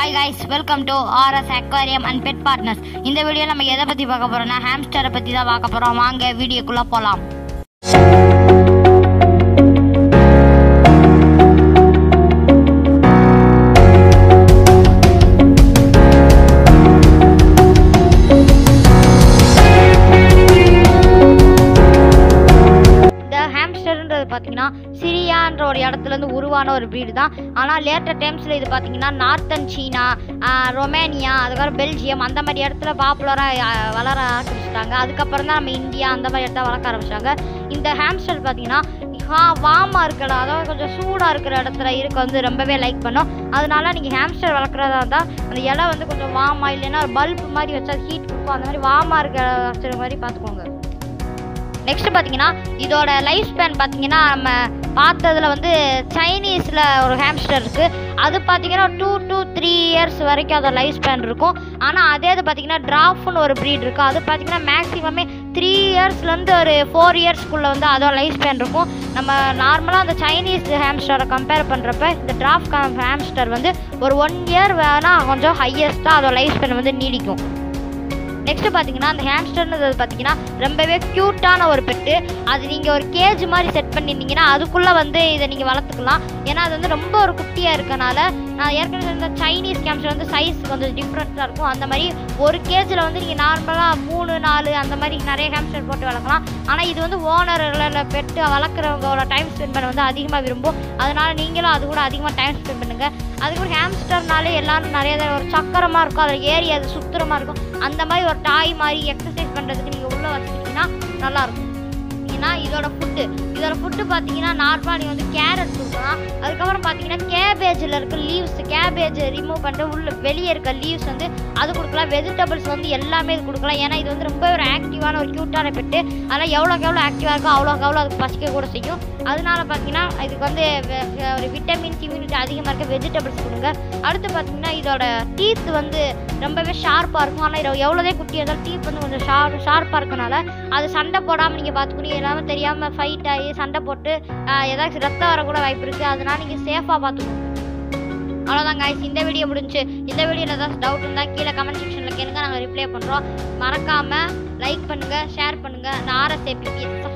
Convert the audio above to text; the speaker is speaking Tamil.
hi guys welcome to RS aquarium and pet partners இந்த வீடியோ நம்ம எதை பற்றி பார்க்க போறோம்னா ஹாம்ஸ்டரை பற்றி தான் பார்க்க போகிறோம் வாங்க வீடியோக்குள்ளே போகலாம் இந்த ஹாம்ஸ்டர்ன்றது பார்த்தீங்கன்னா சிரியான்ற ஒரு இடத்துல இருந்து உருவான ஒரு breed தான் ஆனால் லேட்டர் டைம்ஸில் இது பார்த்தீங்கன்னா நார்த்தன் சீனா ஆஹ், ரொமேனியா அதுக்கப்புறம் பெல்ஜியம் அந்த மாதிரி இடத்துல பாப்புலராக வளர ஆரம்பிச்சிட்டாங்க அதுக்கப்புறம் தான் நம்ம இந்தியா அந்த மாதிரி இடத்துல வளர்க்க ஆரம்பிச்சிட்டாங்க இந்த ஹாம்ஸ்டர் பார்த்தீங்கன்னா வாமாக இருக்கிற அதாவது கொஞ்சம் சூடாக இருக்கிற இடத்துல இருக்க வந்து ரொம்பவே லைக் பண்ணும் அதனால நீங்கள் ஹாம்ஸ்டர் வளர்க்குறதா இருந்தால் அந்த இலை வந்து கொஞ்சம் வாமா இல்லைன்னா ஒரு பல்ப் மாதிரி வச்சா ஹீட் கொடுக்கும் அந்த மாதிரி வாமாக இருக்கிற வச்சுற மாதிரி பார்த்துக்கோங்க நெக்ஸ்ட் பார்த்தீங்கன்னா இதோட லைஃப் ஸ்பேன் பார்த்தீங்கன்னா நம்ம பார்த்ததுல வந்து சைனீஸில் ஒரு ஹாம்ஸ்டர் இருக்குது அது பார்த்தீங்கன்னா டூ to த்ரீ இயர்ஸ் வரைக்கும் அதோட லைஃப் ஸ்பேன் இருக்கும் ஆனால் அதே இது பார்த்தீங்கன்னா ட்ராஃப்னு ஒரு ப்ரீட் இருக்குது அது பார்த்தீங்கன்னா மேக்ஸிமமே த்ரீ இயர்ஸ்லேருந்து ஒரு ஃபோர் இயர்ஸ்க்குள்ளே வந்து அதோட லைஃப் ஸ்பேன் இருக்கும் நம்ம நார்மலாக அந்த சைனீஸ் ஹாம்ஸ்டரை கம்பேர் பண்ணுறப்ப இந்த டிராஃப்ட் ஹாம்ஸ்டர் வந்து ஒரு ஒன் இயர் வேணால் கொஞ்சம் ஹையஸ்ட்டாக அதோட லைஃப் ஸ்பேன் வந்து நீடிக்கும் நெக்ஸ்ட் பார்த்தீங்கன்னா அந்த ஹேம்ஸ்டர்னு பார்த்தீங்கன்னா ரொம்பவே க்யூட்டான ஒரு பெட்டு அது நீங்கள் ஒரு கேஜ் மாதிரி செட் பண்ணியிருந்தீங்கன்னா அதுக்குள்ளே வந்து இதை நீங்கள் வளர்த்துக்கலாம் ஏன்னா அது வந்து ரொம்ப ஒரு குட்டியாக இருக்கனால நான் ஏற்கனவே இந்த சைனீஸ் ஹேம்ஸ்டர் வந்து சைஸ் கொஞ்சம் டிஃப்ரெண்ட்டாக இருக்கும் அந்த மாதிரி ஒரு கேஜில் வந்து நீங்கள் நார்மலாக மூணு நாலு அந்த மாதிரி நிறைய ஹேம்ஸ்டர் போட்டு வளர்க்கலாம் ஆனால் இது வந்து ஓனரில் பெட்டு வளர்க்குறவங்களோட டைம் ஸ்பெண்ட் பண்ண வந்து அதிகமாக விரும்பும் அதனால நீங்களும் அது கூட அதிகமாக டைம் ஸ்பெண்ட் பண்ணுங்கள் அதுக்கப்புறம் ஹேம்ஸ்டர்னாலே எல்லாரும் நிறைய தடவை ஒரு சக்கரமாக இருக்கும் அதில் ஏறி அது சுத்துறமா இருக்கும் அந்த மாதிரி ஒரு டாய் மாதிரி எக்ஸசைஸ் பண்ணுறதுக்கு நீங்கள் உள்ளே வச்சுக்கிட்டிங்கன்னா நல்லாயிருக்கும் ஏன்னா இதோட ஃபுட்டு இதோட ஃபுட்டு பார்த்தீங்கன்னா நார்மலாக நீங்கள் வந்து கேரட் கொடுக்கலாம் அதுக்கப்புறம் பார்த்தீங்கன்னா கேபேஜில் இருக்க லீவ்ஸ் கேபேஜ் ரிமூவ் பண்ணிட்டு உள்ள வெளியே இருக்க லீவ்ஸ் வந்து அது கொடுக்கலாம் வெஜிடபிள்ஸ் வந்து எல்லாமே இது கொடுக்கலாம் ஏன்னா இது வந்து ரொம்ப ஒரு ஆக்டிவான ஒரு க்யூட்டான பெட்டு அதனால் எவ்வளோக்கு எவ்வளோ ஆக்டிவாக இருக்கோ அவ்வளோக்கு எவ்வளோ அதுக்கு பசிக்க கூட செய்யும் அதனால பார்த்தீங்கன்னா இதுக்கு வந்து வெ- வெ- ஒரு விட்டமின் இம்யூனிட்டி அதிகமாக இருக்க வெஜிடபிள்ஸ் கொடுங்க அடுத்து பார்த்தீங்கன்னா இதோட டீத் வந்து ரொம்பவே ஷார்ப்பாக இருக்கும் ஆனால் இது எவ்வளோதே குட்டி இருந்தாலும் டீத் வந்து கொஞ்சம் ஷார்ப் ஷார்ப்பாக இருக்கனால அது சண்டை போடாமல் நீங்கள் பார்த்துக்கணும் எல்லாமே தெரியாமல் ஃபைட் ஆகி சண்டை போட்டு ஆஹ், ஏதாச்சும் ரத்தம் வரக்கூட வாய்ப்பு இருக்குது அதனால நீங்கள் சேஃபாக பார்த்துக்கணும் அவ்வளோதான் guys இந்த வீடியோ முடிஞ்சு இந்த வீடியோவில் ஏதாச்சும் டவுட் இருந்தால் கீழே கமெண்ட் செக்ஷனில் கேளுங்க நாங்கள் ரிப்ளை பண்ணுறோம் மறக்காமல் லைக் பண்ணுங்கள் ஷேர் பண்ணுங்கள் நான் ஆர்எஸ்ஏபி